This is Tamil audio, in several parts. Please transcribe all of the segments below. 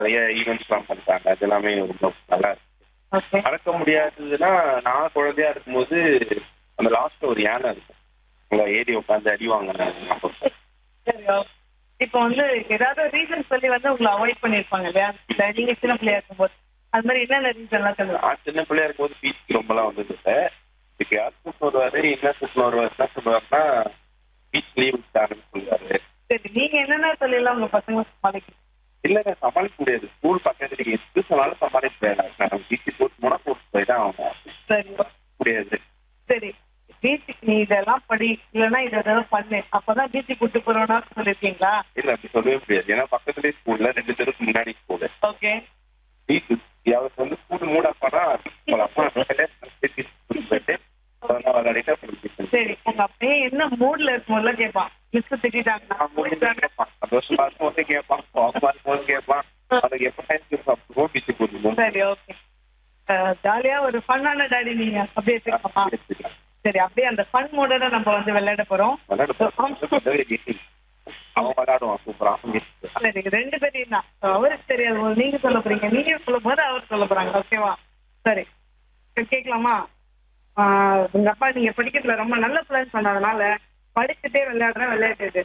நிறைய ஈவெண்ட்ஸ்லாம் பண்றாங்க அது எல்லாமே ரொம்ப நல்லா இருக்கு ஓகே மறக்க முடியாததுன்னா நான் குழந்தையா இருக்கும்போது அந்த லாஸ்ட்ல ஒரு யானை இருக்கும் அங்க ஏறி உட்காந்து அடி வாங்கினேன் சரி ஓகே இப்போ வந்து ஏதாவது ரீசன் சொல்லி வந்து உங்களை அவாய்ட் பண்ணிருப்பாங்க இல்லையா இல்ல நீங்க சின்ன பிள்ளையா இருக்கும்போது அது மாதிரி என்னென்ன ரீசன்லாம் சொல்லுவாங்க நான் சின்ன பிள்ளையா இருக்கும்போது பீச்சுக்கு ரொம்பலாம் வந்தது இல்லை இதுக்கு யார் கூப்பிட்டு வருவாரு என்ன கூப்பிட்டு வருவாரு என்ன சொல்லுவாருன்னா பீச் லீவ் விட்டாருன்னு சொல்லுவாரு சரி நீங்க என்னென்ன சொல்லலாம் உங்க பசங்க சமாளிக்க இல்லைங்க சமாளிக்க முடியாது ஸ்கூல் பக்கத்துல எது சொன்னாலும் சமாளிக்க முடியாது நான் பீச்சுக்கு கூட்டு போனா கூட்டு போய் தான் ஆகணும் சரி முடியாது சரி பீச்சுக்கு நீ இதெல்லாம் படி இல்லைன்னா இதை இதெல்லாம் பண்ணு அப்பதான் பீச்சுக்கு கூட்டு போறோம்னா சொல்லிருக்கீங்களா இல்ல அப்படி சொல்லவே முடியாது ஏன்னா பக்கத்துலேயே ஸ்கூல்ல ரெண்டு தெருக்கு முன்னாடி ஸ்கூலு ஓகே பீச் அவருக்கு வந்து ஸ்கூல் மூட அப்பனா அப்பா போயிட்டு அப்புறம் விளையாடிட்டு அப்புறம் beach க்கு சரி உங்க அப்பயே என்ன மூட்ல இருக்கும்போதுல கேட்பான் மிஸ் திட்டாங்கன்னா நான் முடிஞ்சா கேட்பான் சந்தோஷமா இருக்கும்போது கேட்பான் கோபமா இருக்கும்போது கேட்பான் அதுக்கு எப்ப டைம் சாப்பிடுவோம் பீச்சுக்கு கூட்டு போகணும் சரி ஓகே ஜாலியா ஒரு ஃபன்னான டாடி நீங்க அப்படியே வச்சுக்கோமா சரி அப்படியே அந்த ஃபன் மோடோட நம்ம வந்து விளையாட போறோம் அவன் விளையாடுவான் சூப்பரா சரி ரெண்டு பேரையும் தான் அவருக்கு தெரியாது போது நீங்க சொல்ல போறீங்க நீங்க சொல்லும் போது அவர் சொல்ல போறாங்க ஓகேவா சரி இப்ப கேட்கலாமா ஆஹ் உங்க அப்பா நீங்க படிக்கிறதுல ரொம்ப நல்ல பிளான் பண்ணதுனால படிச்சுட்டே விளையாடுற விளையாட்டு இது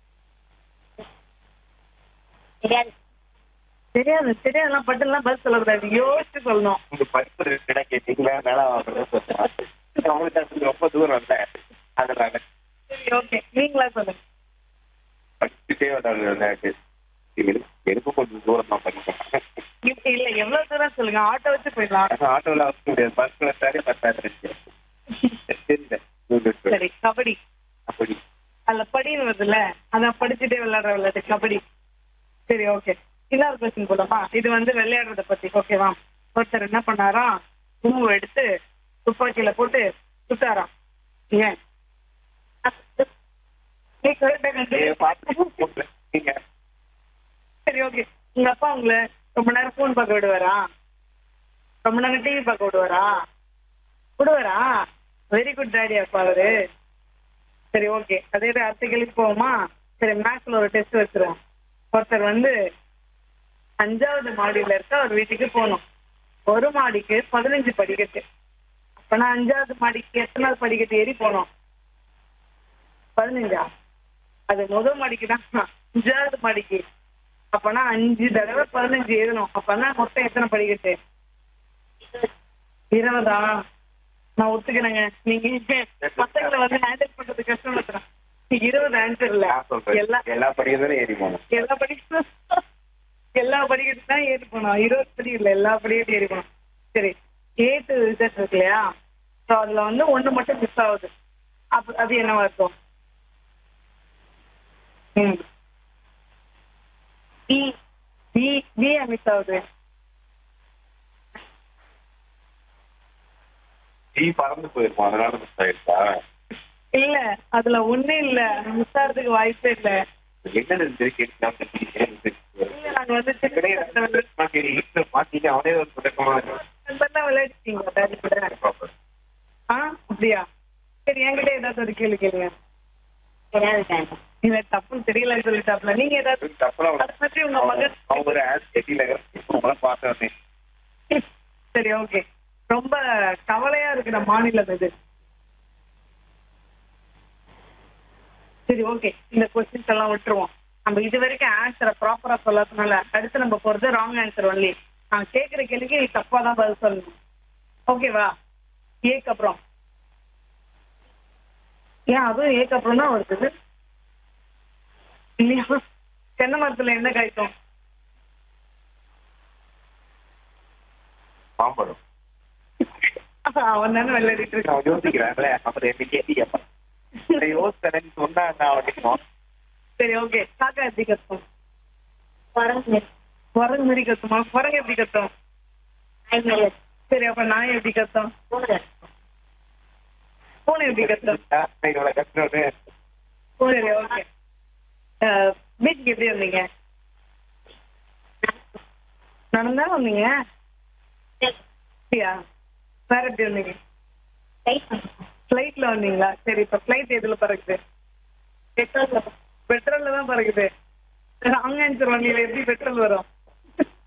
தெரியாது தெரியாது தெரியாதுலாம் பட்டுலாம் பதில் சொல்லக்கூடாது யோசிச்சு சொல்லணும் உங்க படிப்பு ரெண்டு கேட்டீங்களா மேல அவங்களுக்கு அது ரொம்ப தூரம் இல்ல அதனால சரி ஓகே நீங்களா சொல்லுங்க படிச்சுட்டே விளையாடுற விளையாட்டு எனக்கு- எனக்கும் கொஞ்சம் தூரம் தான் படிப்பேன் இப்ப இல்ல எவ்வளவு தூரம் சொல்லுங்க ஆட்டோ வச்சு போயிடலாம் ஆனா ஆட்டோல வர முடியாது பஸ்ல சரி பத்தாயிரம் தெரியல சரி கபடி அப்படி அதுல படின்னு வருதுல்ல அதான் படிச்சுட்டே விளையாடுற விளையாட்டு கபடி சரி ஓகே இன்னொரு கொஸ்டின் போலாமா இது வந்து விளையாடுறத பத்தி ஓகேவா ஒருத்தர் என்ன பண்ணாராம் பூ எடுத்து துப்பாக்கியில போட்டு சுட்டாராம் ஏன் நீ correct ஆ ஏ, கண்டு- பார்த்து நீங்க சரி ஓகே உங்க அப்பா உங்களை ரொம்ப நேரம் ஃபோன் பார்க்க விடுவாரா ரொம்ப நேரம் டிவி பார்க்க விடுவாரா விடுவாரா வெரி குட் டாடி அப்பா அவரு சரி ஓகே அதே மாதிரி அடுத்த கேள்வி போவோமா சரி மேக்ஸ்ல ஒரு டெஸ்ட் வச்சிருவோம் ஒருத்தர் வந்து அஞ்சாவது மாடியில இருக்க ஒரு வீட்டுக்கு போகணும் ஒரு மாடிக்கு பதினஞ்சு படிக்கட்டு அப்பனா அஞ்சாவது மாடிக்கு எத்தனாவது படிக்கட்டு ஏறி போனோம் பதினஞ்சா அது முதல் மாடிக்கு தான் அஞ்சாவது மாடிக்கு அப்பனா அஞ்சு தடவை பதினஞ்சு ஏறணும் அப்பனா மொத்தம் எத்தனை படிக்கட்டு இருபதா நான் ஒத்துக்கிறேங்க நீங்க பசங்களை வந்து ஹேண்டில் பண்றது கஷ்டம் இருக்கிறேன் இருபது ஆன்சர் இல்ல நான் சொல்றேன் எல்லா எல்லா படிக்கிறதும் ஏறி போகணும் எல்லா படிக்கட்டும் எல்லா படிக்கட்டும் தான் ஏறி போனோம் இருபது படி இல்ல எல்லா படிக்கட்டும் ஏறி போனோம் சரி ஏட்டு ரிசல்ட் இருக்கு இல்லையா ஸோ அதுல வந்து ஒண்ணு மட்டும் மிஸ் ஆகுது அப்ப அது என்னவா இருக்கும் ம் பி பி பி மிஸ் ஆகுது டீ பறந்து போயிருக்கும் அதனால மிஸ் ஆயிருக்கா இல்ல அதுல ஒண்ணு இல்ல மிஸ் ஆகிறதுக்கு வாய்ப்பே இல்ல என்ன கேட்கலாம் இல்ல நாங்க வந்து சின்ன மாட்டிட்டு அவனே ஒரு தொடக்கமா விளையாடிட்டீங்களா டாடி கூட ஆ அப்படியா சரி என்கிட்ட ஏதாவது ஒரு கேள்வி கேளுங்க தெரியாது டாடி இல்ல தப்புன்னு தெரியலன்னு சொல்லிட்டாப்ல நீங்க ஏதாவது தப்புலாம் அதை பத்தி உங்க மகன் அவங்க ஒரு ஆஸ் கட்டில பார்த்தேன் சரி ஓகே ரொம்ப கவலையா இருக்கிற மாநிலம் இது சரி ஓகே இந்த கொஸ்டின்ஸ் எல்லாம் விட்டுருவோம் நம்ம இது வரைக்கும் ஆன்சரை ப்ராப்பரா சொல்லாதனால அடுத்து நம்ம போறது ராங் ஆன்சர் ஒன்லி நான் கேட்கிற கேள்விக்கு நீ தப்பா தான் பதில் சொல்லணும் ஓகேவா ஏக்கு அப்புறம் ஏன் அதுவும் ஏக்கு அப்புறம் தான் வருது இல்லையா தென்னை மரத்துல என்ன காய்க்கும் மாம்பழம் அவன் தானே விளையாடிட்டு இருக்கான் நான் யோசிக்கிறேன்ல அப்புறம் என்ன கேட்டி கேட்பேன் யோசிக்கிறேன்னு சொன்னா நான் அவனுக்கு சரி ஓகே காக்கா எப்படி கத்தும் குரங்கு குரங்கு மாதிரி கத்துமா குரங்கு எப்படி கத்தும் நாய் மேல சரி அப்ப நாய் எப்படி கத்தும் பூனை பூனை எப்படி கத்தும் இவ்வளவு கஷ்டம் சரி ஓகே பீச்சுக்கு எப்படி வந்தீங்க நடந்தா வந்தீங்க அப்படியா வேற எப்படி வந்தீங்க ஃப்ளைட்ல வந்தீங்களா சரி இப்ப ஃப்ளைட் எதுல பறக்குது பெட்ரோல் பெட்ரோல்ல தான் பறக்குது ராங் ஆன்சர் வண்டியில எப்படி பெட்ரோல் வரும்